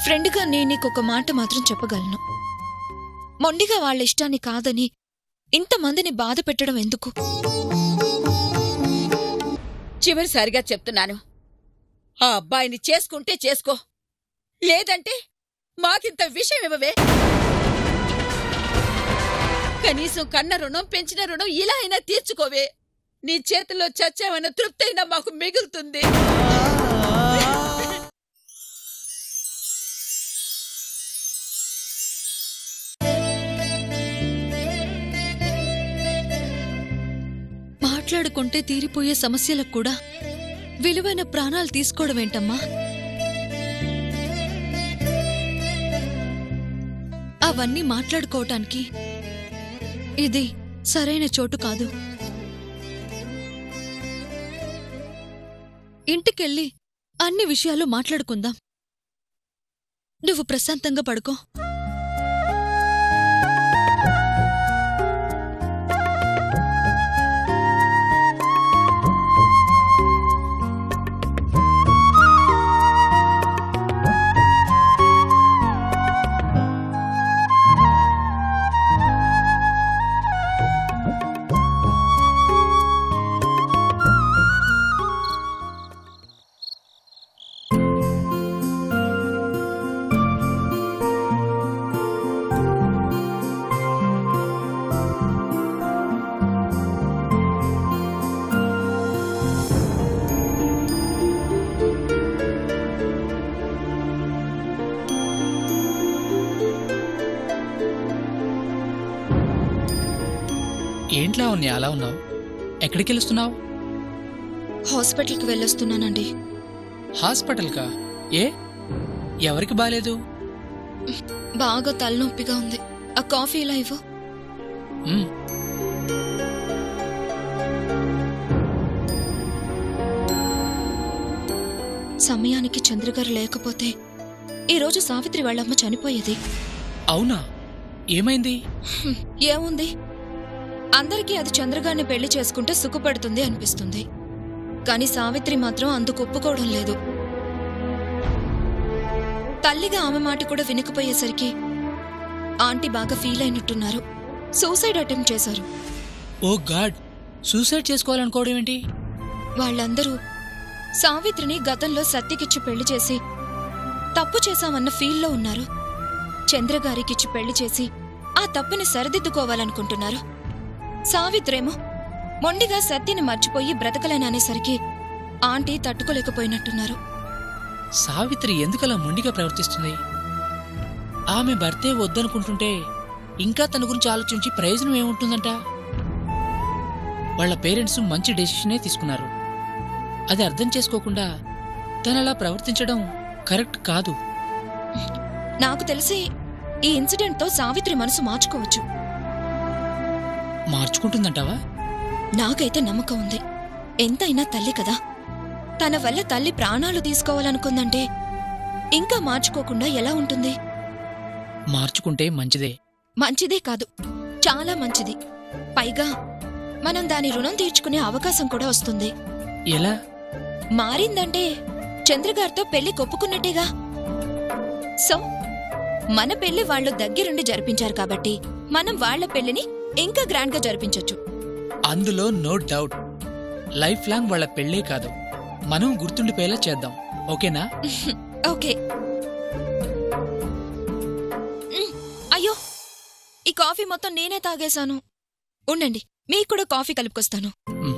ఫ్రెండ్గా నేను నీకు ఒక మాట మాత్రం చెప్పగలను మొండిగా వాళ్ళ ఇష్టాన్ని కాదని ఇంతమందిని బాధ పెట్టడం ఎందుకు చివరిసారిగా చెప్తున్నాను ఆ అబ్బాయిని చేసుకుంటే చేసుకో లేదంటే మాకింత విషయం ఇవ్వవే కనీసం కన్న రుణం పెంచిన రుణం ఇలా అయినా తీర్చుకోవే నీ చేతిలో చచ్చామన్న తృప్తి అయినా మాకు మిగులుతుంది మాట్లాడుకుంటే తీరిపోయే సమస్యలకు కూడా విలువైన ప్రాణాలు తీసుకోవడం ఏంటమ్మా అవన్నీ మాట్లాడుకోవటానికి ఇది సరైన చోటు కాదు ఇంటికెళ్ళి అన్ని విషయాలు మాట్లాడుకుందాం నువ్వు ప్రశాంతంగా పడుకో ఏంట్లా ఉన్నా అలా ఉన్నావు ఎక్కడికి వెళ్తున్నావు హాస్పిటల్కి వెళ్ళొస్తున్నానండి హాస్పిటల్కా ఏ ఎవరికి బాలేదు బాగా తలనొప్పిగా ఉంది ఆ కాఫీ ఇలా ఇవ్వు మ్, సమయానికి చంద్రగారు లేకపోతే ఈరోజు సావిత్రి వాళ్ళమ్మ చనిపోయేది అవునా ఏమైంది హ్మ్, ఏముంది అందరికీ అది చంద్రగారిని పెళ్లి చేసుకుంటే సుఖపడుతుంది అనిపిస్తుంది కాని సావిత్రి మాత్రం అందుకు ఒప్పుకోవడం లేదు తల్లిగా ఆమె మాట కూడా వినకపోయేసరికి ఆంటీ బాగా ఫీల్ అయినట్టున్నారు సూసైడ్ అటెంప్ట్ చేశారు ఓ గాడ్ సూసైడ్ చేసుకోవాలనుకోవడం ఏంటి వాళ్ళందరూ సావిత్రిని గతంలో సత్యకిచ్చి పెళ్లి చేసి తప్పు చేశామన్న ఫీల్లో ఉన్నారు చంద్రగారికిచ్చి పెళ్లి చేసి ఆ తప్పుని సరిదిద్దుకోవాలనుకుంటున్నారు సావిత్రేమో మొండిగా సత్యని మర్చిపోయి బ్రతకలేననేసరికి ఆంటీ తట్టుకోలేకపోయినట్టున్నారు సావిత్రి ఎందుకలా మొండిగా ప్రవర్తిస్తుంది ఆమె భర్తే వద్దనుకుంటుంటే ఇంకా తన గురించి ఆలోచించి ప్రయోజనం ఏముంటుందంట వాళ్ళ పేరెంట్స్ మంచి డెసిషనే తీసుకున్నారు అది అర్థం చేసుకోకుండా తనలా ప్రవర్తించడం కరెక్ట్ కాదు నాకు తెలిసి ఈ ఇన్సిడెంట్తో సావిత్రి మనసు మార్చుకోవచ్చు మార్చుకుంటుందంటావా నాకైతే నమ్మకం ఉంది ఎంతైనా తల్లి కదా తన వల్ల తల్లి ప్రాణాలు తీసుకోవాలనుకుందంటే ఇంకా మార్చుకోకుండా ఎలా ఉంటుంది మార్చుకుంటే మంచిదే మంచిదే కాదు చాలా మంచిది పైగా మనం దాని రుణం తీర్చుకునే అవకాశం కూడా వస్తుంది ఎలా మారిందంటే చంద్రగారితో పెళ్లి కొప్పుకున్నట్టేగా సో మన పెళ్లి వాళ్ళు దగ్గరుండి జరిపించారు కాబట్టి మనం వాళ్ళ పెళ్లిని ఇంకా గ్రాండ్ గా జరిపించొచ్చు అందులో నో డౌట్ లైఫ్ లాంగ్ వాళ్ళ పెళ్ళే కాదు మనం గుర్తుండిపోయేలా చేద్దాం ఓకేనా ఓకే మ్, అయ్యో ఈ కాఫీ మొత్తం నేనే తాగేశాను ఉండండి మీకు కూడా కాఫీ కలుపుకొస్తాను మ్.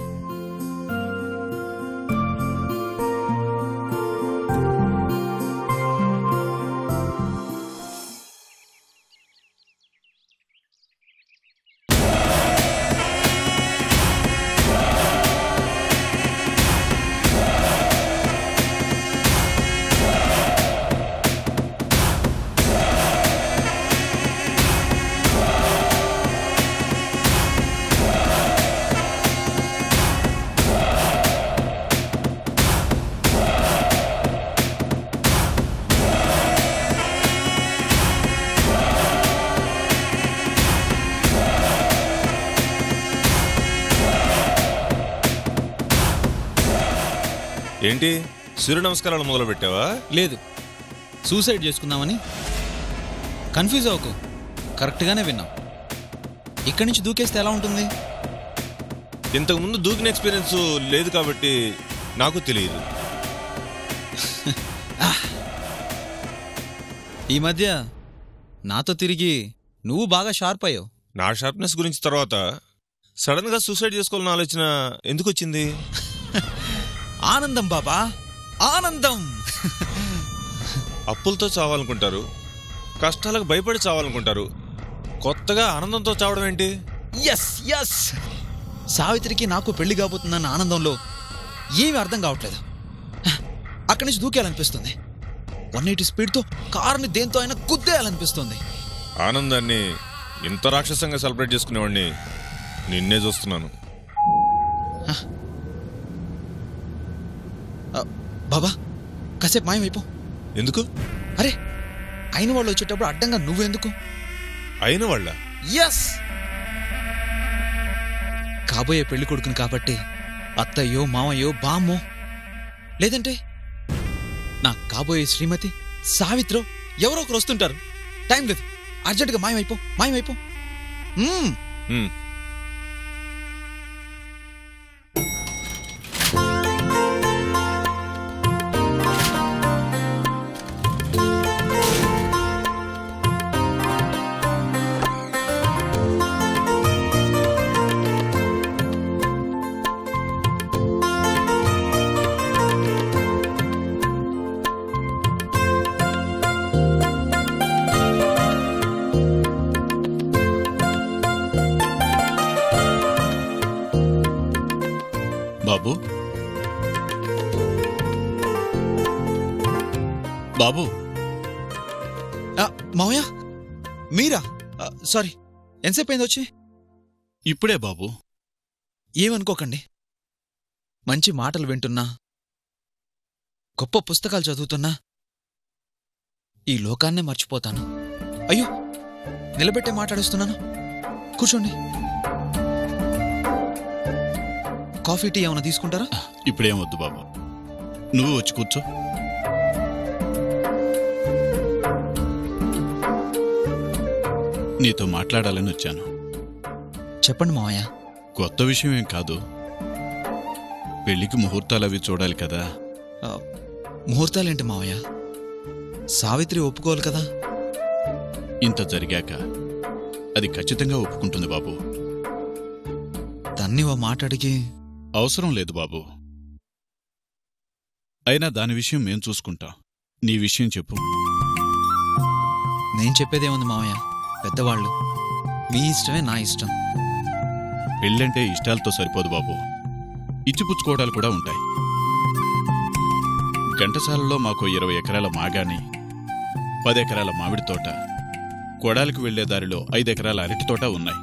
ఏంటి సూర్య నమస్కారాలు మొదలు పెట్టావా లేదు సూసైడ్ చేసుకుందామని కన్ఫ్యూజ్ అవ్వకు కరెక్ట్గానే విన్నాం ఇక్కడి నుంచి దూకేస్తే ఎలా ఉంటుంది ఇంతకు ముందు దూకిన ఎక్స్పీరియన్స్ లేదు కాబట్టి నాకు తెలియదు ఈ మధ్య నాతో తిరిగి నువ్వు బాగా షార్ప్ అయ్యావు నా షార్ప్నెస్ గురించి తర్వాత సడన్ గా సూసైడ్ చేసుకోవాలన్న ఆలోచన ఎందుకు వచ్చింది ఆనందం బాబా ఆనందం అప్పులతో చావాలనుకుంటారు కష్టాలకు భయపడి చావాలనుకుంటారు కొత్తగా ఆనందంతో చావడం ఏంటి ఎస్ ఎస్ సావిత్రికి నాకు పెళ్లి కాబోతుందన్న ఆనందంలో ఏమీ అర్థం కావట్లేదు అక్కడి నుంచి దూకేయాలనిపిస్తుంది వన్ ఎయిటీ స్పీడ్తో కారుని దేంతో అయినా గుద్దేయాలనిపిస్తుంది ఆనందాన్ని ఇంత రాక్షసంగా సెలబ్రేట్ చేసుకునేవాడిని నిన్నే చూస్తున్నాను ఆ, బాబా కాసేపు మాయమైపో ఎందుకు అరే అయిన వాళ్ళు వచ్చేటప్పుడు అడ్డంగా నువ్వెందుకు అయిన వాళ్ళ ఎస్ కాబోయే పెళ్లి కొడుకుని కాబట్టి అత్తయ్యో మామయ్యో బామ్మో లేదంటే నా కాబోయే శ్రీమతి సావిత్రో ఎవరో ఒకరు వస్తుంటారు టైం లేదు అర్జెంటుగా మాయమైపో మాయమైపో మ్మ్. హ్మ్. బాబు బాబు ఆ, మావయ్య మీరా ఆ, సారీ ఎంతసేపు అయింది వచ్చి ఇప్పుడే బాబు ఏమనుకోకండి మంచి మాటలు వింటున్నా గొప్ప పుస్తకాలు చదువుతున్నా ఈ లోకాన్నే మర్చిపోతాను అయ్యో నిలబెట్టే మాట్లాడిస్తున్నాను కూర్చోండి కాఫీ టీ ఏమైనా తీసుకుంటారా ఇప్పుడేం వద్దు బాబు నువ్వు వచ్చి కూర్చో నీతో మాట్లాడాలని వచ్చాను చెప్పండి మావయ్య కొత్త విషయం ఏం కాదు పెళ్లికి ముహూర్తాలు అవి చూడాలి కదా ఆ, ముహూర్తాలేంటి మావయ్య సావిత్రి ఒప్పుకోవాలి కదా ఇంత జరిగాక అది ఖచ్చితంగా ఒప్పుకుంటుంది బాబు తన్ని ఓ మాట అడిగి అవసరం లేదు బాబు అయినా దాని విషయం మేం చూసుకుంటాం నీ విషయం చెప్పు నేను చెప్పేదేముంది మావయ్య పెద్దవాళ్ళు మీ ఇష్టమే నా ఇష్టం పెళ్ళంటే ఇష్టాలతో సరిపోదు బాబు ఇచ్చిపుచ్చుకోవడాలు కూడా ఉంటాయి ఘంటసాలలో మాకు ఇరవై ఎకరాల మాగాని పది ఎకరాల మామిడి తోట కొడాలికి వెళ్లే దారిలో ఐదు ఎకరాల అరటి తోట ఉన్నాయి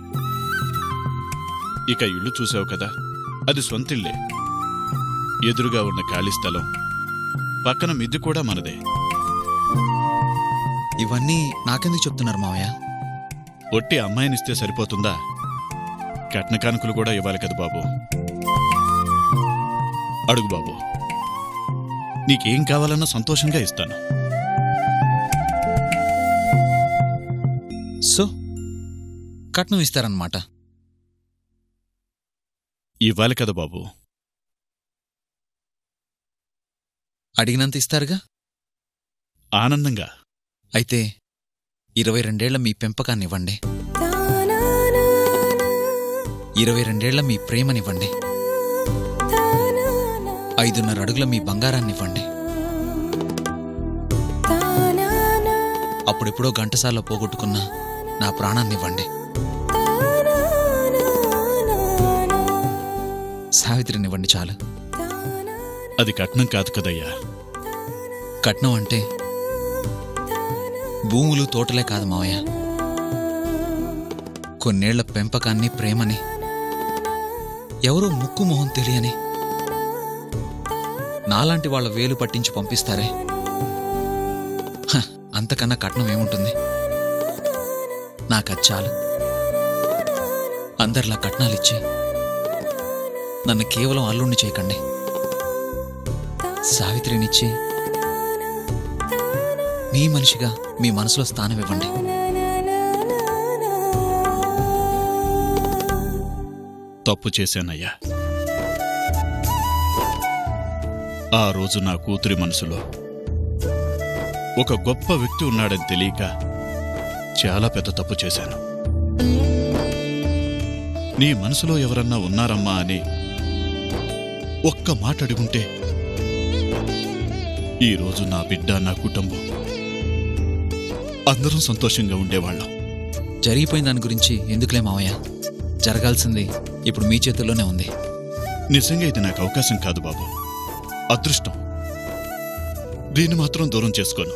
ఇక ఇల్లు చూసావు కదా అది సొంతిల్లే ఎదురుగా ఉన్న ఖాళీ స్థలం పక్కన మిద్దె కూడా మనదే ఇవన్నీ నాకెందుకు చెప్తున్నారు మావయ్య ఒట్టి అమ్మాయినిస్తే సరిపోతుందా కట్న కానుకలు కూడా ఇవ్వాలి కదా బాబు అడుగు బాబు నీకేం కావాలన్నా సంతోషంగా ఇస్తాను సో కట్నం ఇస్తారన్నమాట ఇవ్వాలి కదా బాబు అడిగినంత ఇస్తారుగా ఆనందంగా అయితే ఇరవై రెండేళ్ల మీ పెంపకాన్ని ఇవ్వండి ఇరవై రెండేళ్ల మీ ప్రేమనివ్వండి ఐదున్నర అడుగుల మీ బంగారాన్ని ఇవ్వండి అప్పుడెప్పుడో ఘంటసాల్లో పోగొట్టుకున్న నా ప్రాణాన్ని ఇవ్వండి సావిత్రినివ్వండి చాలు అది కట్నం కాదు కదయ్యా కట్నం అంటే భూములు తోటలే కాదు మావయ్య కొన్నేళ్ల పెంపకాన్ని ప్రేమని ఎవరో ముక్కు మొహం తెలియని నాలాంటి వాళ్ళ వేలు పట్టించి పంపిస్తారే హ, అంతకన్నా కట్నం ఏముంటుంది నాకది చాలు అందరిలా కట్నాలిచ్చి నన్ను కేవలం అల్లుణ్ణి చేయకండి సావిత్రినిచ్చి మీ మనిషిగా మీ మనసులో స్థానం ఇవ్వండి తప్పు చేశానయ్యా ఆ రోజు నా కూతురి మనసులో ఒక గొప్ప వ్యక్తి ఉన్నాడని తెలియక చాలా పెద్ద తప్పు చేశాను నీ మనసులో ఎవరన్నా ఉన్నారమ్మా అని ఒక్క మాట అడుగుంటే ఈరోజు నా బిడ్డ నా కుటుంబం అందరం సంతోషంగా ఉండేవాళ్ళం జరిగిపోయిన దాని గురించి ఎందుకులే మావయ్య జరగాల్సింది ఇప్పుడు మీ చేతుల్లోనే ఉంది నిజంగా ఇది నాకు అవకాశం కాదు బాబు అదృష్టం దీన్ని మాత్రం దూరం చేసుకోను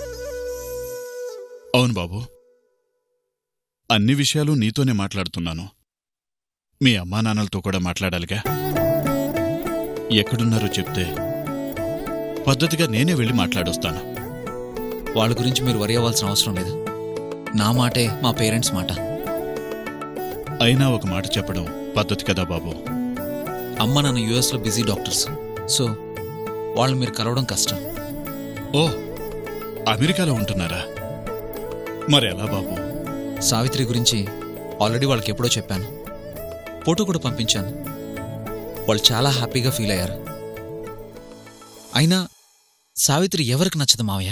అవును బాబు అన్ని విషయాలు నీతోనే మాట్లాడుతున్నాను మీ అమ్మా నాన్నలతో కూడా మాట్లాడాలిగా ఎక్కడున్నారో చెప్తే పద్ధతిగా నేనే వెళ్ళి మాట్లాడొస్తాను వాళ్ళ గురించి మీరు వరి అవ్వాల్సిన అవసరం లేదు నా మాటే మా పేరెంట్స్ మాట అయినా ఒక మాట చెప్పడం పద్ధతి కదా బాబు అమ్మ నాన్న యుఎస్లో బిజీ డాక్టర్స్ సో వాళ్ళు మీరు కలవడం కష్టం ఓ అమెరికాలో ఉంటున్నారా మరెలా బాబు సావిత్రి గురించి ఆల్రెడీ వాళ్ళకి ఎప్పుడో చెప్పాను ఫోటో కూడా పంపించాను వాళ్ళు చాలా హ్యాపీగా ఫీల్ అయ్యారు అయినా సావిత్రి ఎవరికి నచ్చదు మావయ్య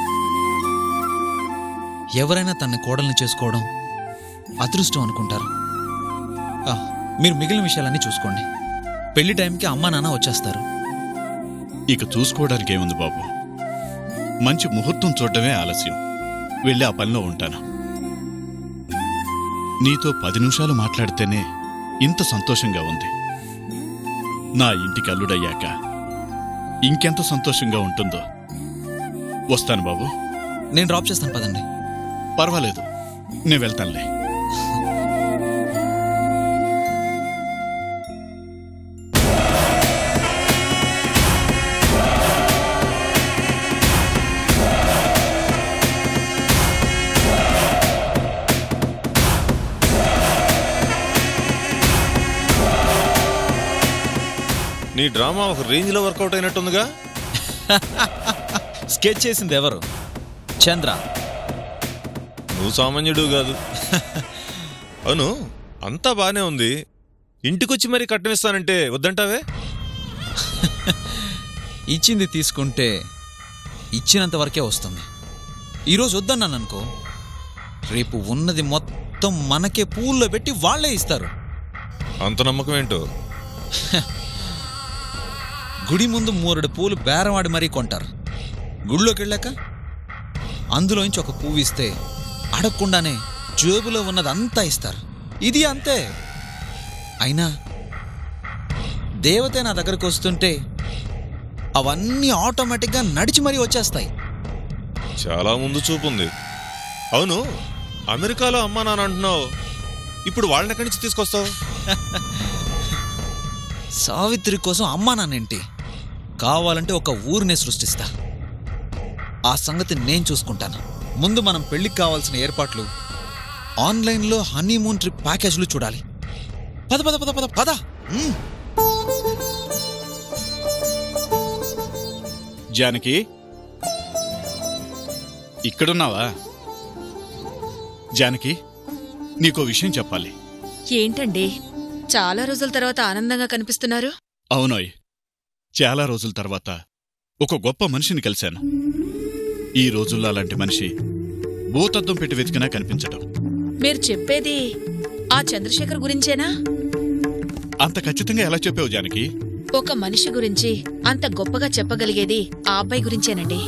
ఎవరైనా తన కోడల్ని చేసుకోవడం అదృష్టం అనుకుంటారు ఆ, మీరు మిగిలిన విషయాలన్నీ చూసుకోండి పెళ్లి టైంకి అమ్మా నాన్న వచ్చేస్తారు ఇక చూసుకోవడానికి ఏముంది బాబు మంచి ముహూర్తం చూడడమే ఆలస్యం వెళ్ళి ఆ పనిలో ఉంటాను నీతో పది నిమిషాలు మాట్లాడితేనే ఇంత సంతోషంగా ఉంది నా ఇంటికి అల్లుడయ్యాక ఇంకెంత సంతోషంగా ఉంటుందో వస్తాను బాబు నేను డ్రాప్ చేస్తాను పదండి పర్వాలేదు నేను వెళ్తానులే నీ డ్రామా ఒక రేంజ్లో వర్కౌట్ అయినట్టుందిగా స్కెచ్ చేసింది ఎవరు చంద్ర నువ్వు సామాన్యుడు కాదు అవును అంతా బానే ఉంది ఇంటికొచ్చి మరీ కట్టనిస్తానంటే వద్దంటావే ఇచ్చింది తీసుకుంటే ఇచ్చినంత వరకే వస్తుంది ఈరోజు వద్దన్నాను అనుకో రేపు ఉన్నది మొత్తం మనకే పూల్లో పెట్టి వాళ్ళే ఇస్తారు అంత నమ్మకం ఏంటో గుడి ముందు మూరడు పూలు బేరవాడి మరీ కొంటారు గుళ్ళోకి వెళ్ళాక అందులోంచి ఒక పువ్వు ఇస్తే అడగకుండానే జేబులో ఉన్నదంతా ఇస్తారు ఇది అంతే అయినా దేవతే నా దగ్గరకు వస్తుంటే అవన్నీ ఆటోమేటిక్గా నడిచి మరీ వచ్చేస్తాయి చాలా ముందు చూపుంది అవును అమెరికాలో అమ్మా నాన్న అంటున్నావు ఇప్పుడు వాళ్ళని ఎక్కడి నుంచి తీసుకొస్తావు సావిత్రి కోసం అమ్మా నాన్నేంటి కావాలంటే ఒక ఊరినే సృష్టిస్తా ఆ సంగతి నేను చూసుకుంటాను ముందు మనం పెళ్లికి కావాల్సిన ఏర్పాట్లు ఆన్లైన్లో హనీమూన్ ట్రిప్ ప్యాకేజ్లు చూడాలి పద పద పద పద పద మ్మ్. జానకి ఇక్కడున్నావా జానకి నీకో విషయం చెప్పాలి ఏంటండి చాలా రోజుల తర్వాత ఆనందంగా కనిపిస్తున్నారు అవునోయ్ చాలా రోజుల తర్వాత ఒక గొప్ప మనిషిని కలిశాను ఈ రోజుల్లో అలాంటి మనిషి భూతద్దం పెట్టి వెతికినా కనిపించడం మీరు చెప్పేది ఆ చంద్రశేఖర్ గురించేనా అంత ఖచ్చితంగా ఎలా చెప్పావు జానకి ఒక మనిషి గురించి అంత గొప్పగా చెప్పగలిగేది ఆ అబ్బాయి గురించేనండి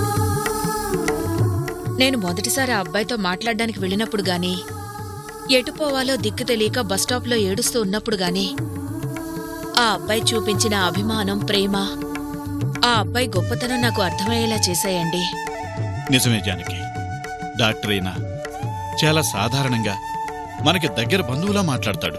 నేను మొదటిసారి ఆ అబ్బాయితో మాట్లాడడానికి వెళ్ళినప్పుడు గాని ఎటు పోవాలో దిక్కు తెలియక బస్టాప్లో ఏడుస్తూ ఉన్నప్పుడు గాని ఆ అబ్బాయి చూపించిన అభిమానం ప్రేమ ఆ అబ్బాయి గొప్పతనం నాకు అర్థమయ్యేలా చేశాయండి నిజమే జానకి డాక్టర్ అయినా చాలా సాధారణంగా మనకి దగ్గర బంధువులా మాట్లాడతాడు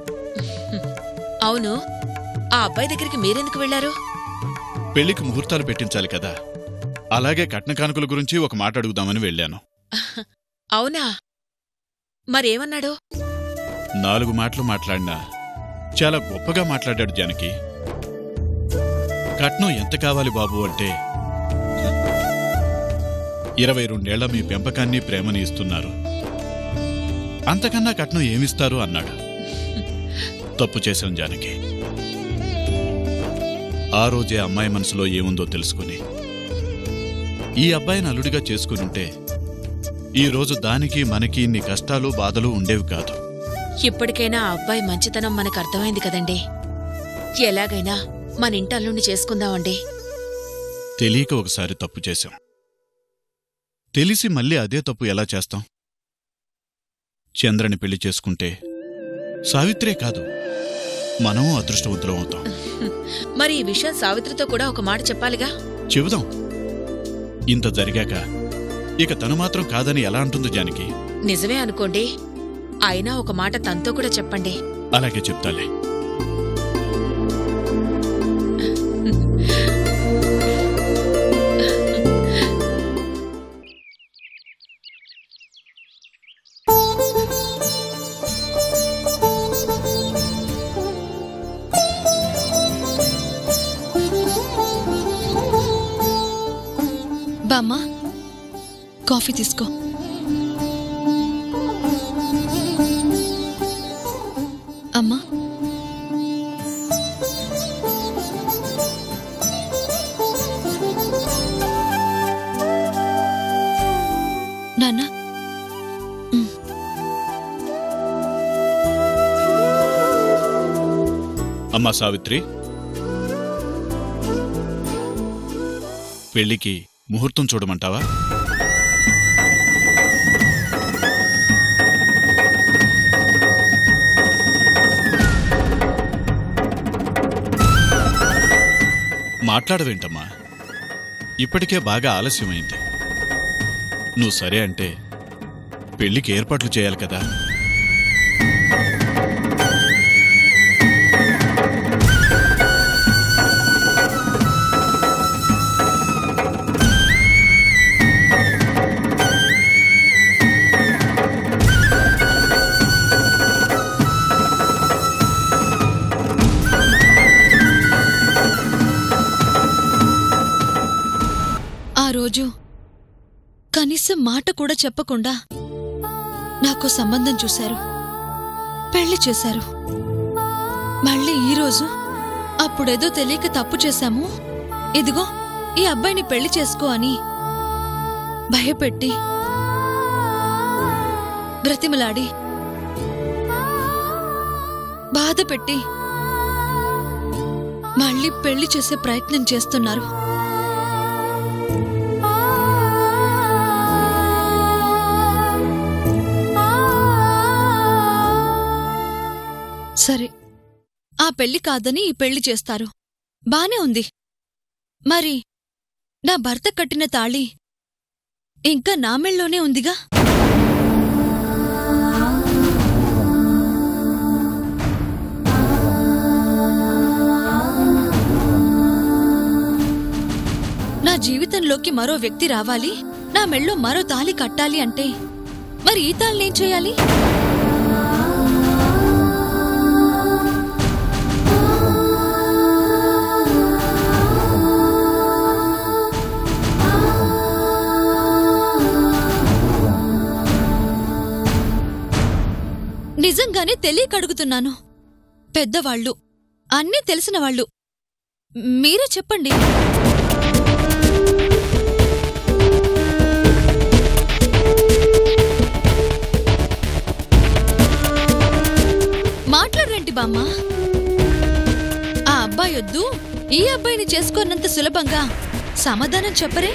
అవును ఆ అబ్బాయి దగ్గరికి మీరెందుకు వెళ్లారు పెళ్లికి ముహూర్తాలు పెట్టించాలి కదా అలాగే కట్న కానుకల గురించి ఒక మాట అడుగుదామని వెళ్ళాను అవునా మరేమన్నాడు నాలుగు మాటలు మాట్లాడినా చాలా గొప్పగా మాట్లాడాడు జానకి కట్నం ఎంత కావాలి బాబు అంటే ఇరవై రెండేళ్ల మీ పెంపకాన్ని ప్రేమని ఇస్తున్నారు అంతకన్నా కట్నం ఏమిస్తారు అన్నాడు తప్పు చేశాం జానకి ఆ రోజే అమ్మాయి మనసులో ఏముందో తెలుసుకుని ఈ అబ్బాయిని అల్లుడిగా చేసుకునుంటే ఈ రోజు దానికి మనకి ఇన్ని కష్టాలు బాధలు ఉండేవి కాదు ఇప్పటికైనా ఆ అబ్బాయి మంచితనం మనకు అర్థమైంది కదండి ఎలాగైనా మన ఇంటల్లుండి చేసుకుందామండి తెలియక ఒకసారి తప్పు చేశాం తెలిసి మళ్ళీ అదే తప్పు ఎలా చేస్తాం చంద్రని పెళ్లి చేసుకుంటే సావిత్రే కాదు మనము అదృష్టవంతులం అవుతాం మరి ఈ విషయం సావిత్రితో కూడా ఒక మాట చెప్పాలిగా చెబుదాం ఇంత జరిగాక ఇక తను మాత్రం కాదని ఎలా అంటుంది జానకి నిజమే అనుకోండి అయినా ఒక మాట తనతో కూడా చెప్పండి అలాగే చెప్తాలే బామ్మా కాఫీ తీసుకో అమ్మా నాన్న అమ్మా సావిత్రి పెళ్లికి ముహూర్తం చూడమంటావా మాట్లాడవేంటమ్మా ఇప్పటికే బాగా ఆలస్యమైంది నువ్వు సరే అంటే పెళ్లికి ఏర్పాట్లు చేయాలి కదా ఆ రోజు కనీసం మాట కూడా చెప్పకుండా నాకు సంబంధం చూశారు పెళ్లి చేశారు మళ్ళీ ఈరోజు అప్పుడేదో తెలియక తప్పు చేశాము ఇదిగో ఈ అబ్బాయిని పెళ్లి చేసుకో అని భయపెట్టి బ్రతిమలాడి బాధ పెట్టి మళ్ళీ పెళ్లి చేసే ప్రయత్నం చేస్తున్నారు సరే ఆ పెళ్లి కాదని ఈ పెళ్లి చేస్తారు బానే ఉంది మరి నా భర్త కట్టిన తాళి ఇంకా నా మెళ్ళలోనే ఉందిగా నా జీవితంలోకి మరో వ్యక్తి రావాలి నా మెళ్ళో మరో తాళి కట్టాలి అంటే మరి ఈ తాళినేం చేయాలి నిజంగానే తెలియక అడుగుతున్నాను పెద్దవాళ్ళు అన్నీ తెలిసిన వాళ్ళు మీరే చెప్పండి మాట్లాడరండి బామ్మ ఆ అబ్బాయి వద్దు ఈ అబ్బాయిని చేసుకున్నంత సులభంగా సమాధానం చెప్పరే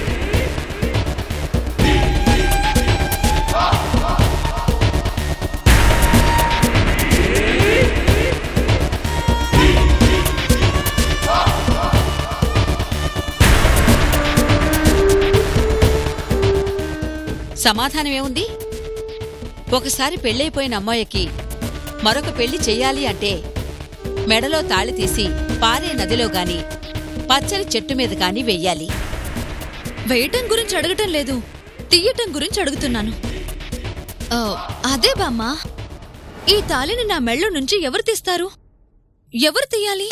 సమాధానం ఏముంది ఒకసారి పెళ్ళైపోయిన అమ్మాయికి మరొక పెళ్లి చెయ్యాలి అంటే మెడలో తాళి తీసి పారే నదిలో గాని పచ్చని చెట్టు మీద గాని వెయ్యాలి వేయటం గురించి అడగటం లేదు తీయటం గురించి అడుగుతున్నాను ఆ, అదే బామ్మ ఈ తాళిని నా మెళ్ళ నుంచి ఎవరు తీస్తారు ఎవరు తీయాలి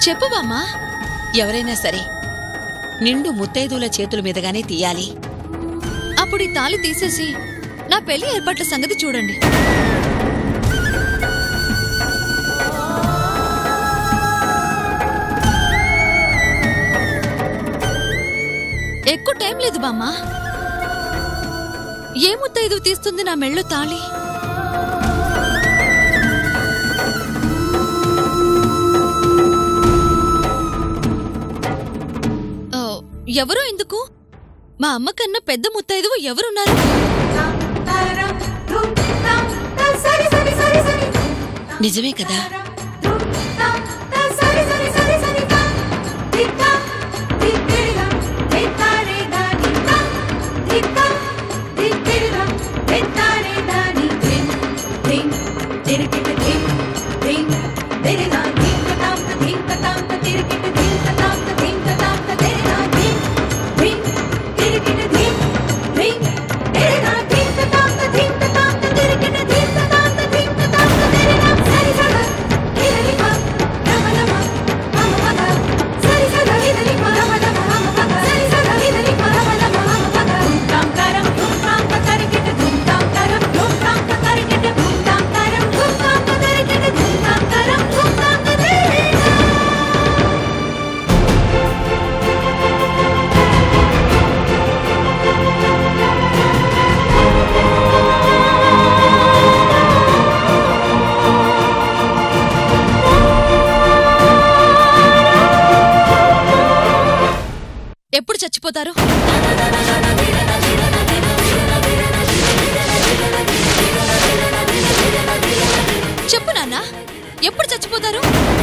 చెప్పు బామ్మా ఎవరైనా సరే నిండు ముత్తైదువుల చేతుల మీదగానే తీయాలి అప్పుడు ఈ తాళి తీసేసి నా పెళ్లి ఏర్పాట్ల సంగతి చూడండి ఎక్కువ టైం లేదు బామ్మా ఏ ముత్తైదు తీస్తుంది నా మెళ్ళో తాళి ఓ, ఎవరో ఎందుకు మా అమ్మ కన్నా పెద్ద ముత్తైదువు ఎవరున్నారు నిజమే కదా ఎప్పుడు చచ్చిపోతారు చెప్పు నాన్న ఎప్పుడు చచ్చిపోతారు